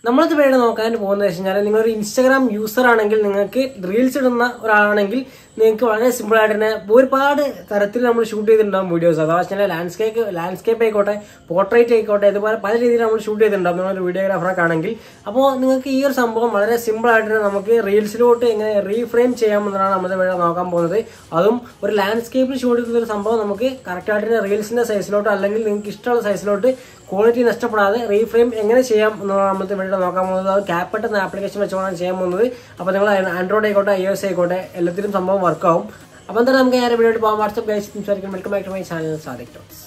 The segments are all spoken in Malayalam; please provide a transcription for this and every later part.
നമ്മളത് പേര് നോക്കാൻ പോകുന്നത് വെച്ച് കഴിഞ്ഞാൽ നിങ്ങളൊരു ഇൻസ്റ്റാഗ്രാം യൂസർ ആണെങ്കിൽ നിങ്ങൾക്ക് റീൽസ് ഇടുന്ന ഒരാളാണെങ്കിൽ നിങ്ങൾക്ക് വളരെ സിമ്പിൾ ആയിട്ട് തന്നെ ഒരുപാട് തരത്തിൽ നമ്മൾ ഷൂട്ട് ചെയ്തിട്ടുണ്ടാവും വീഡിയോസ് അഥവാ വെച്ചാൽ ലാൻഡ്സ്കേപ്പ് ലാൻഡ്സ്കേപ്പ് ആയിക്കോട്ടെ പോർട്രേറ്റ് ആയിക്കോട്ടെ ഇതുപോലെ പല രീതിയിൽ നമ്മൾ ഷൂട്ട് ചെയ്തിട്ടുണ്ടാവും നിങ്ങളൊരു വീഡിയോഗ്രാഫറൊക്കെ ആണെങ്കിൽ അപ്പോൾ നിങ്ങൾക്ക് ഈ ഒരു സംഭവം വളരെ സിമ്പിൾ ആയിട്ട് തന്നെ നമുക്ക് റീൽസിലോട്ട് എങ്ങനെ റീഫ്രെയിം ചെയ്യാമെന്നാണ് നമ്മൾ ഇവിടെ നോക്കാൻ പോകുന്നത് അതും ഒരു ലാൻഡ്സ്കേപ്പിൽ ഷൂട്ട് ചെയ്ത ഒരു സംഭവം നമുക്ക് കറക്റ്റ് ആയിട്ട് തന്നെ റീൽസിന്റെ സൈസിലോട്ടോ അല്ലെങ്കിൽ നിങ്ങൾക്ക് ഇഷ്ടമുള്ള സൈസിലോട്ട് ക്വാളിറ്റി നഷ്ടപ്പെടാതെ റീഫ്രെയിം എങ്ങനെ ചെയ്യാം എന്നാണ് നമ്മൾ ഇവിടെ നോക്കാൻ പോകുന്നത് അത് ക്യാപ്പറ്റ് എന്ന ആപ്ലിക്കേഷൻ വെച്ചുകൊണ്ടാണ് ചെയ്യാൻ പോകുന്നത് അപ്പോൾ നിങ്ങൾ ആൻഡ്രോയിഡ് ആയിക്കോട്ടെ ഐ എസ് ആയിക്കോട്ടെ എല്ലാത്തിലും സംഭവം വർക്കാവും അപ്പോൾ എന്തായാലും നമുക്ക് നേരെ വീഡിയോ പോകാം വാട്സ്ആപ്പ് ഗൈസ് സംസാരിക്കും welcome back to my channel Sadiq talks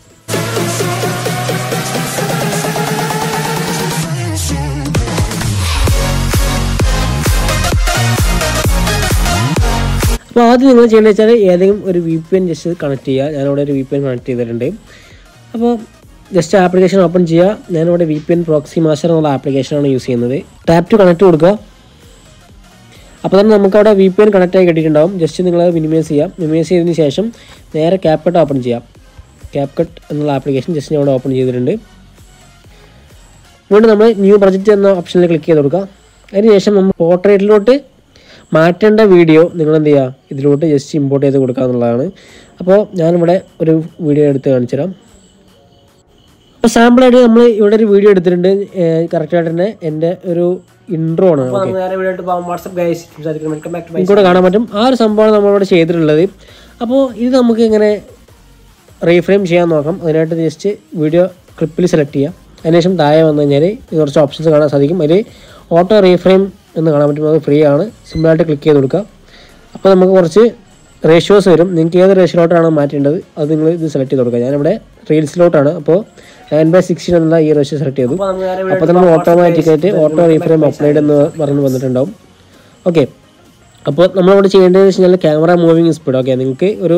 അപ്പോൾ ആദ്യം നിങ്ങൾ ചെയ്യേണ്ടത് വെച്ചാൽ ഏതെങ്കിലും ഒരു V P N just connect ചെയ്യുക ഞാനിവിടെ ഒരു വി പി എൻ കണക്ട് ചെയ്തിട്ടുണ്ട് അപ്പോൾ ജസ്റ്റ് ആപ്ലിക്കേഷൻ ഓപ്പൺ ചെയ്യുക ഞാനിവിടെ V P N proxy master എന്നുള്ള ആപ്ലിക്കേഷനാണ് യൂസ് ചെയ്യുന്നത് ടാപ്പ് ടു കണക്ട് കൊടുക്കുക അപ്പോൾ തന്നെ നമുക്ക് അവിടെ വി പി എൻ കണക്ട് ആയി കിട്ടിയിട്ടുണ്ടാവും ജസ്റ്റ് നിങ്ങൾ മിനിമൈസ് ചെയ്യാം മിനിമൈസ് ചെയ്തതിന് ശേഷം നേരെ ക്യാപ് കട്ട് ഓപ്പൺ ചെയ്യാം ക്യാപ് കട്ട് എന്നുള്ള ആപ്ലിക്കേഷൻ ജസ്റ്റ് ഞാൻ ഇവിടെ ഓപ്പൺ ചെയ്തിട്ടുണ്ട് വീണ്ടും നമ്മൾ ന്യൂ പ്രൊജക്റ്റ് എന്ന ഓപ്ഷനിൽ ക്ലിക്ക് ചെയ്ത് കൊടുക്കുക അതിനുശേഷം നമ്മൾ പോർട്രേറ്റിലോട്ട് മാറ്റേണ്ട വീഡിയോ നിങ്ങൾ എന്ത് ചെയ്യുക ഇതിലോട്ട് ജസ്റ്റ് ഇമ്പോർട്ട് ചെയ്ത് കൊടുക്കുക എന്നുള്ളതാണ് അപ്പോൾ ഞാനിവിടെ ഒരു വീഡിയോ എടുത്ത് കാണിച്ചു തരാം അപ്പോൾ സാമ്പിളായിട്ട് നമ്മൾ ഇവിടെ ഒരു വീഡിയോ എടുത്തിട്ടുണ്ട് കറക്റ്റായിട്ട് തന്നെ എൻ്റെ ഒരു ഇൻട്രോ ആണ് കൂടെ കാണാൻ പറ്റും ആ ഒരു സംഭവമാണ് നമ്മളിവിടെ ചെയ്തിട്ടുള്ളത് അപ്പോൾ ഇത് നമുക്ക് ഇങ്ങനെ റീഫ്രെയിം ചെയ്യാൻ നോക്കാം അതിനായിട്ട് ജസ്റ്റ് വീഡിയോ ക്ലിപ്പിൽ സെലക്ട് ചെയ്യാം അതിനുശേഷം താഴെ വന്നു കഴിഞ്ഞാൽ കുറച്ച് ഓപ്ഷൻസ് കാണാൻ സാധിക്കും അതിൽ ഓട്ടോ റീഫ്രെയിം എന്ന് കാണാൻ പറ്റും അത് ഫ്രീ ആണ് സിമ്പിളായിട്ട് ക്ലിക്ക് ചെയ്ത് കൊടുക്കുക അപ്പോൾ നമുക്ക് കുറച്ച് റേഷ്യോസ് വരും നിങ്ങൾക്ക് ഏത് റേഷ്യോട്ടാണ് മാറ്റേണ്ടത് അത് നിങ്ങൾ ഇത് സെലക്ട് ചെയ്ത് കൊടുക്കുക ഞാനിവിടെ റീൽസിലോട്ടാണ് അപ്പോൾ നയൻ ബൈ സിക്സ്റ്റീൻ എന്നുള്ള ഈ റേഷ്യോ സെലക്ട് ചെയ്തു അപ്പോൾ നമ്മൾ ഓട്ടോമാറ്റിക്കായിട്ട് ഓട്ടോ റീഫ്രെയിം അപ്ലൈഡ് എന്ന് പറഞ്ഞ് വന്നിട്ടുണ്ടാവും ഓക്കെ അപ്പോൾ നമ്മളിവിടെ ചെയ്യേണ്ടത് വെച്ച് കഴിഞ്ഞാൽ ക്യാമറ മൂവിങ് സ്പീഡ് ഓക്കെ നിങ്ങൾക്ക് ഒരു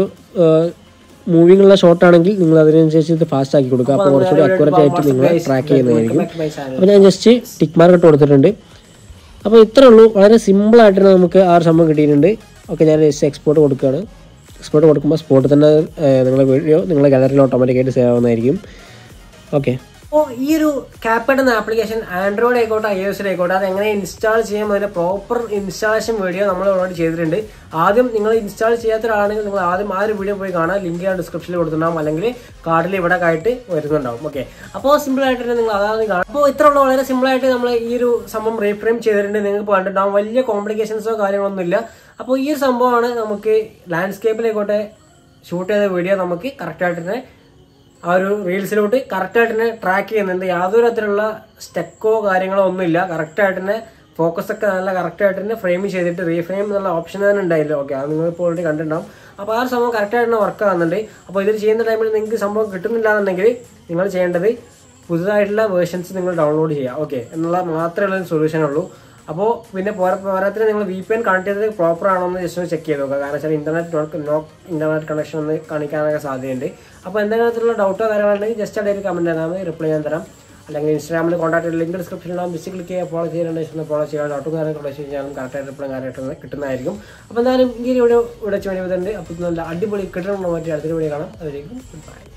മൂവിങ് ഉള്ള ഷോട്ട് ആണെങ്കിൽ നിങ്ങൾ അതിനനുസരിച്ച് ഇത് ഫാസ്റ്റ് ആക്കി കൊടുക്കുക അപ്പോൾ കുറച്ചുകൂടി അക്യുറേറ്റ് ആയിട്ട് നിങ്ങൾ ട്രാക്ക് ചെയ്യുന്നതായിരിക്കും അപ്പോൾ ഞാൻ ജസ്റ്റ് ടിക്ക് മാർക്ക് ഇട്ട് കൊടുത്തിട്ടുണ്ട് അപ്പോൾ ഇത്രേ ഉള്ളൂ വളരെ സിമ്പിളായിട്ട് നമുക്ക് ആ ഒരു സംഭവം കിട്ടിയിട്ടുണ്ട് ഓക്കെ ഞാൻ ജസ്റ്റ് എക്സ്പോർട്ട് കൊടുക്കുകയാണ് എക്സ്പോർട്ട് കൊടുക്കുമ്പോൾ സ്പോട്ട് തന്നെ നിങ്ങളുടെ വീഡിയോ നിങ്ങളുടെ ഗാലറിയിൽ ഓട്ടോമാറ്റിക്കായിട്ട് സേവ് ആവുന്നതായിരിക്കും ഓക്കെ അപ്പോൾ ഈ ഒരു ക്യാപ്പഡ് എന്ന ആപ്ലിക്കേഷൻ ആൻഡ്രോയിഡ് ആയിക്കോട്ടെ ഐ എസ് ആയിക്കോട്ടെ അത് എങ്ങനെ ഇൻസ്റ്റാൾ ചെയ്യാം അതിന്റെ പ്രോപ്പർ ഇൻസ്റ്റാളേഷൻ വീഡിയോ നമ്മൾ ഓൾറെഡി ചെയ്തിട്ടുണ്ട് ആദ്യം നിങ്ങൾ ഇൻസ്റ്റാൾ ചെയ്യാത്ത ഒരാളാണെങ്കിൽ നിങ്ങൾ ആദ്യം ആ ഒരു വീഡിയോ പോയി കാണാം ലിങ്ക് ഞാൻ ഡിസ്ക്രിപ്ഷനിൽ കൊടുത്തിട്ടുണ്ടാവും അല്ലെങ്കിൽ കാർഡിൽ ഇവിടെ ആയിട്ട് വരുന്നുണ്ടാവും ഓക്കെ അപ്പോൾ സിമ്പിൾ ആയിട്ട് തന്നെ നിങ്ങൾ അതാണ് കാണാം അപ്പോൾ ഇത്ര ഉള്ള വളരെ സിമ്പിൾ ആയിട്ട് നമ്മൾ ഈ ഒരു സംഭവം റീഫ്രെയിം ചെയ്തിട്ടുണ്ട് നിങ്ങൾക്ക് കണ്ടിട്ടുണ്ടാവും വലിയ കോംപ്ലിക്കേഷൻസോ കാര്യങ്ങളൊന്നുമില്ല അപ്പോൾ ഈ ഒരു സംഭവമാണ് നമുക്ക് ലാൻഡ്സ്കേപ്പിലായിക്കോട്ടെ ഷൂട്ട് ചെയ്ത വീഡിയോ നമുക്ക് കറക്റ്റായിട്ട് തന്നെ ആ ഒരു റീൽസിലോട്ട് കറക്റ്റായിട്ട് തന്നെ ട്രാക്ക് ചെയ്യുന്നുണ്ട് യാതൊരു തരത്തിലുള്ള സ്റ്റെക്കോ കാര്യങ്ങളോ ഒന്നുമില്ല കറക്റ്റായിട്ട് തന്നെ ഫോക്കസ് ഒക്കെ നല്ല കറക്റ്റായിട്ട് തന്നെ ഫ്രെയിം ചെയ്തിട്ട് റീഫ്രെയിം എന്നുള്ള ഓപ്ഷൻ തന്നെ ഉണ്ടായില്ല ഓക്കെ അത് നിങ്ങൾ ഇപ്പോൾ ഓൾറെഡി കണ്ടിട്ടുണ്ടാവും അപ്പോൾ ആ ഒരു സംഭവം കറക്റ്റായിട്ട് തന്നെ വർക്ക് ആകുന്നുണ്ട് അപ്പോൾ ഇത് ചെയ്യുന്ന ടൈമിൽ നിങ്ങൾക്ക് സംഭവം കിട്ടുന്നില്ല എന്നുണ്ടെങ്കിൽ നിങ്ങൾ ചെയ്യേണ്ടത് പുതുതായിട്ടുള്ള വേർഷൻസ് നിങ്ങൾ ഡൗൺലോഡ് ചെയ്യുക ഓക്കെ എന്നുള്ള മാത്രമേ ഉള്ള സൊല്യൂഷൻ ഉള്ളൂ അപ്പോൾ പിന്നെ പോരാ പോരാത്തിന് നിങ്ങൾ വി പി എൻ കണക്ട് ചെയ്തത് പ്രോപ്പർ ആണോ എന്ന് ജസ്റ്റ് ഒന്ന് ചെക്ക് ചെയ്ത് നോക്കുക കാരണം വെച്ചാൽ ഇന്റർനെറ്റ് നോ ഇന്റർനെറ്റ് കണക്ഷൻ ഒന്ന് കാണിക്കാനൊക്കെ സാധ്യതയുണ്ട് അപ്പോൾ എന്തെങ്കിലും തരത്തിലുള്ള ഡൗട്ടോ കാര്യങ്ങളുണ്ടെങ്കിൽ ജസ്റ്റ് അവിടെ ഒരു കമൻറ്റ് തന്നാൽ മതി റിപ്ലൈ ഞാൻ തരാം അല്ലെങ്കിൽ ഇൻസ്റ്റാഗ്രാമിൽ കോൺടാക്ട് ലിങ്ക് ഡിസ്ക്രിപ്ഷനിൽ ഉണ്ടാകും ബിസ് ക്ലിക്ക് ചെയ്യുക ഫോളോ ചെയ്യാൻ ഫോളോ ചെയ്യാൻ ഡൗട്ടും കാര്യങ്ങളൊക്കെ വെച്ച് കഴിഞ്ഞാലും കറക്റ്റായിട്ട് റിപ്ലൈ കാര്യമായിട്ട് കിട്ടുന്നതായിരിക്കും അപ്പോൾ എന്തായാലും ഈ ഒരു വീഡിയോ ഇവിടെ വെച്ച് വേണ്ടി വരുന്നുണ്ട് അപ്പോൾ നല്ല അടിപൊളി കിട്ടണമെന്ന് പറ്റി അടുത്തൊരു വീഡിയോ കാണാം അതിലേക്കും ബൈ